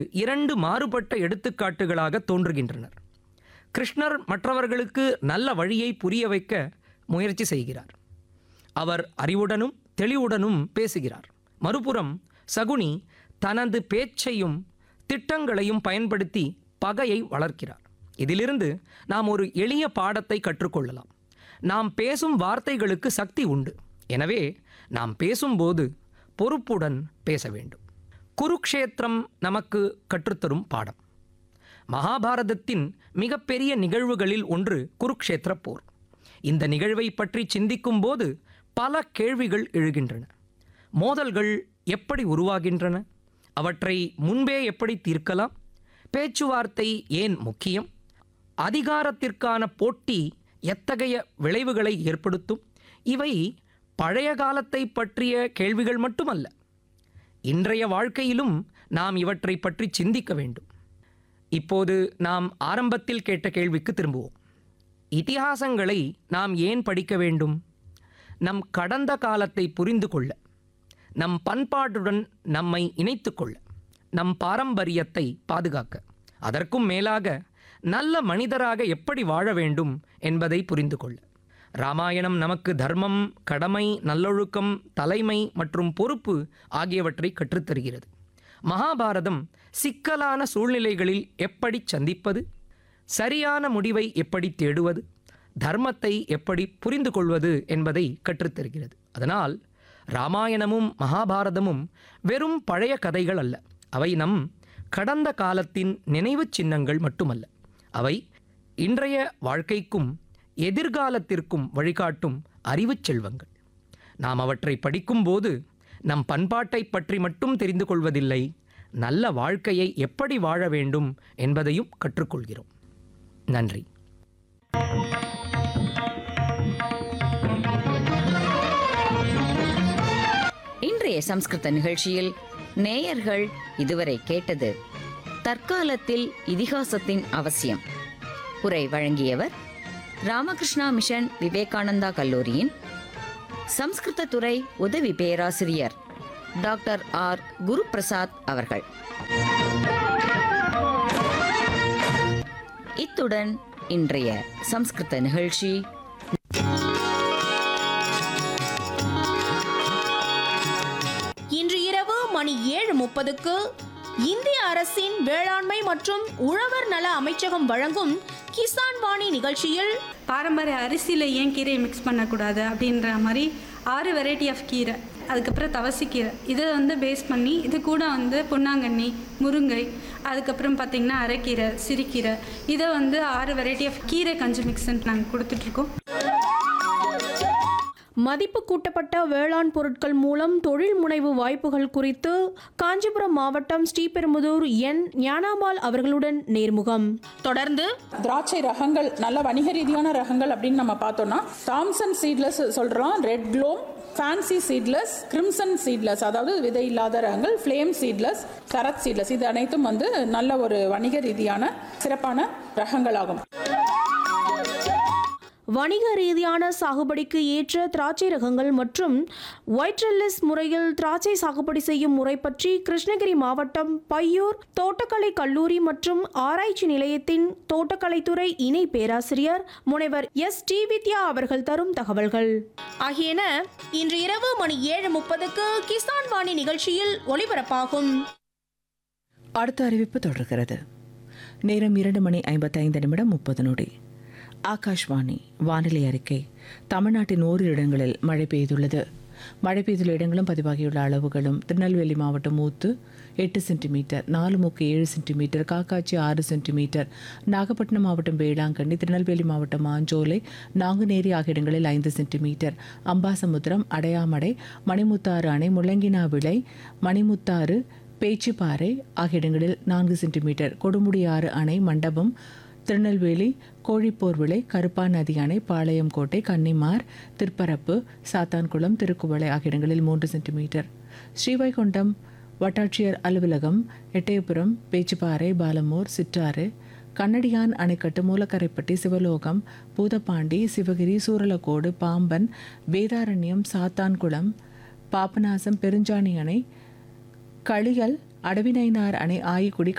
இரண்டு மாறுபட்ட எடுத்துக்காட்டுகளாக தோன்றுகின்றனர் கிருஷ்ணர் மற்றவர்களுக்கு நல்ல வழியை புரிய வைக்க முயற்சி செய்கிறார் அவர் அறிவுடனும் தெளிவுடனும் பேசுகிறார் மறுபுறம் சகுனி தனது பேச்சையும் திட்டங்களையும் பயன்படுத்தி பகையை வளர்க்கிறார் இதிலிருந்து நாம் ஒரு எளிய பாடத்தை கற்றுக்கொள்ளலாம் நாம் பேசும் வார்த்தைகளுக்கு சக்தி உண்டு எனவே நாம் பேசும்போது பொறுப்புடன் பேச வேண்டும் குருக்ஷேத்திரம் நமக்கு கற்றுத்தரும் பாடம் மகாபாரதத்தின் மிகப்பெரிய நிகழ்வுகளில் ஒன்று குருக்ஷேத்திர போர் இந்த நிகழ்வை பற்றி சிந்திக்கும் போது பல கேள்விகள் எழுகின்றன மோதல்கள் எப்படி உருவாகின்றன அவற்றை முன்பே எப்படி தீர்க்கலாம் பேச்சுவார்த்தை ஏன் முக்கியம் அதிகாரத்திற்கான போட்டி எத்தகைய விளைவுகளை ஏற்படுத்தும் இவை பழைய காலத்தை பற்றிய கேள்விகள் மட்டுமல்ல இன்றைய வாழ்க்கையிலும் நாம் இவற்றை பற்றி சிந்திக்க வேண்டும் இப்போது நாம் ஆரம்பத்தில் கேட்ட கேள்விக்கு திரும்புவோம் இதிகாசங்களை நாம் ஏன் படிக்க வேண்டும் நம் கடந்த காலத்தை புரிந்து கொள்ள நம் பண்பாட்டுடன் நம்மை இணைத்து கொள்ள நம் பாரம்பரியத்தை பாதுகாக்க அதற்கும் மேலாக நல்ல மனிதராக எப்படி வாழ வேண்டும் என்பதை புரிந்து கொள்ள ராமாயணம் நமக்கு தர்மம் கடமை நல்லொழுக்கம் தலைமை மற்றும் பொறுப்பு ஆகியவற்றை கற்றுத்தருகிறது மகாபாரதம் சிக்கலான சூழ்நிலைகளில் எப்படி சந்திப்பது சரியான முடிவை எப்படி தேடுவது தர்மத்தை எப்படி புரிந்து கொள்வது என்பதை கற்றுத்தருகிறது அதனால் ராமாயணமும் மகாபாரதமும் வெறும் பழைய கதைகள் அல்ல அவை நம் கடந்த காலத்தின் நினைவுச் சின்னங்கள் மட்டுமல்ல அவை இன்றைய வாழ்க்கைக்கும் எதிர்காலத்திற்கும் வழிகாட்டும் அறிவுச் செல்வங்கள் நாம் அவற்றை படிக்கும்போது நம் பண்பாட்டை பற்றி மட்டும் தெரிந்து கொள்வதில்லை நல்ல வாழ்க்கையை எப்படி வாழ வேண்டும் என்பதையும் கற்றுக்கொள்கிறோம் நன்றி இன்றைய சம்ஸ்கிருத நிகழ்ச்சியில் நேயர்கள் இதுவரை கேட்டது தற்காலத்தில் இதிகாசத்தின் அவசியம் உரை வழங்கியவர் ராமகிருஷ்ணா மிஷன் விவேகானந்தா கல்லூரியின் சம்ஸ்கிருத துறை உதவி பேராசிரியர் டாக்டர் ஆர் குருபிரசாத் அவர்கள் இத்துடன் இன்றைய சம்ஸ்கிருத நிகழ்ச்சி இன்று இரவு மணி ஏழு முப்பதுக்கு இந்திய அரசின் வேளாண்மை மற்றும் உழவர் நல அமைச்சகம் வழங்கும் கிசான் வாணி நிகழ்ச்சியில் பாரம்பரிய அரிசியில் ஏன் கீரையை மிக்ஸ் பண்ணக்கூடாது அப்படின்ற மாதிரி ஆறு வெரைட்டி ஆஃப் கீரை அதுக்கப்புறம் தவசிக்கீரை இதை வந்து பேஸ் பண்ணி இது கூட வந்து பொன்னாங்கண்ணி முருங்கை அதுக்கப்புறம் பார்த்திங்கன்னா அரைக்கீரை சிறுகீரை இதை வந்து ஆறு வெரைட்டி ஆஃப் கீரை கஞ்சி மிக்ஸ்ன்னு நாங்கள் கொடுத்துட்ருக்கோம் மதிப்பு கூட்டப்பட்ட வேளாண் பொருட்கள் மூலம் தொழில் முனைவு வாய்ப்புகள் குறித்து காஞ்சிபுரம் மாவட்டம் ஸ்ரீபெரும்புதூர் என் ஞானாம்பாள் அவர்களுடன் நேர்முகம் தொடர்ந்து திராட்சை ரகங்கள் நல்ல வணிக ரீதியான ரகங்கள் அப்படின்னு நம்ம பார்த்தோம்னா தாம்சன் சீட்லெஸ் சொல்கிறோம் red globe fancy seedless crimson seedless அதாவது விதை இல்லாத ரகங்கள் ஃப்ளேம் சீட்லெஸ் சரத் சீட்லெஸ் இது அனைத்தும் வந்து நல்ல ஒரு வணிக ரீதியான சிறப்பான ரகங்களாகும் வணிக ரீதியான சாகுபடிக்கு ஏற்ற திராட்சை ரகங்கள் மற்றும் ஒயிட்ரெல்லிஸ் முறையில் திராட்சை சாகுபடி செய்யும் முறை பற்றி கிருஷ்ணகிரி மாவட்டம் பையூர் தோட்டக்கலை கல்லூரி மற்றும் ஆராய்ச்சி நிலையத்தின் தோட்டக்கலைத்துறை இணை பேராசிரியர் முனைவர் எஸ் டி வித்யா அவர்கள் தரும் தகவல்கள் ஆகியன இன்று இரவு மணி ஏழு முப்பதுக்கு கிசான் வாணி நிகழ்ச்சியில் ஒளிபரப்பாகும் அடுத்த அறிவிப்பு தொடர்கிறது நேரம் இரண்டு மணி ஐம்பத்தைந்து நிமிடம் முப்பது நொடி ஆகாஷ்வாணி வானிலை அறிக்கை தமிழ்நாட்டின் ஓரிரு இடங்களில் மழை பெய்துள்ளது மழை பெய்துள்ள இடங்களும் பதிவாகியுள்ள அளவுகளும் திருநெல்வேலி மாவட்டம் ஊத்து எட்டு சென்டிமீட்டர் நாலுமுக்கு ஏழு சென்டிமீட்டர் காக்காட்சி ஆறு சென்டிமீட்டர் நாகப்பட்டினம் மாவட்டம் வேளாங்கண்ணி திருநெல்வேலி மாவட்டம் மாஞ்சோலை நாங்குநேரி ஆகிய இடங்களில் ஐந்து சென்டிமீட்டர் அம்பாசமுத்திரம் அடையாமடை மணிமுத்தாறு அணை முள்ளங்கினா விளை மணிமுத்தாறு பேச்சிப்பாறை ஆகிய இடங்களில் நான்கு சென்டிமீட்டர் கொடுமுடியாறு அணை மண்டபம் திருநெல்வேலி கோழிப்போர் விளை கருப்பா நதி அணை பாளையம் கோட்டை கன்னிமார் திருப்பரப்பு சாத்தான்குளம் திருக்குவளை ஆகிய இடங்களில் மூன்று சென்டிமீட்டர் ஸ்ரீவைகுண்டம் வட்டாட்சியர் அலுவலகம் எட்டயபுரம் பேச்சிப்பாறை பாலமூர் சிற்றாறு கண்ணடியான் அணைக்கட்டு மூலக்கரைப்பட்டி சிவலோகம் பூதப்பாண்டி சிவகிரி சூரலக்கோடு பாம்பன் வேதாரண்யம் சாத்தான்குளம் பாபநாசம் பெருஞ்சாணி அணை களியல் அடவிநயினார் அணை ஆய்க்குடி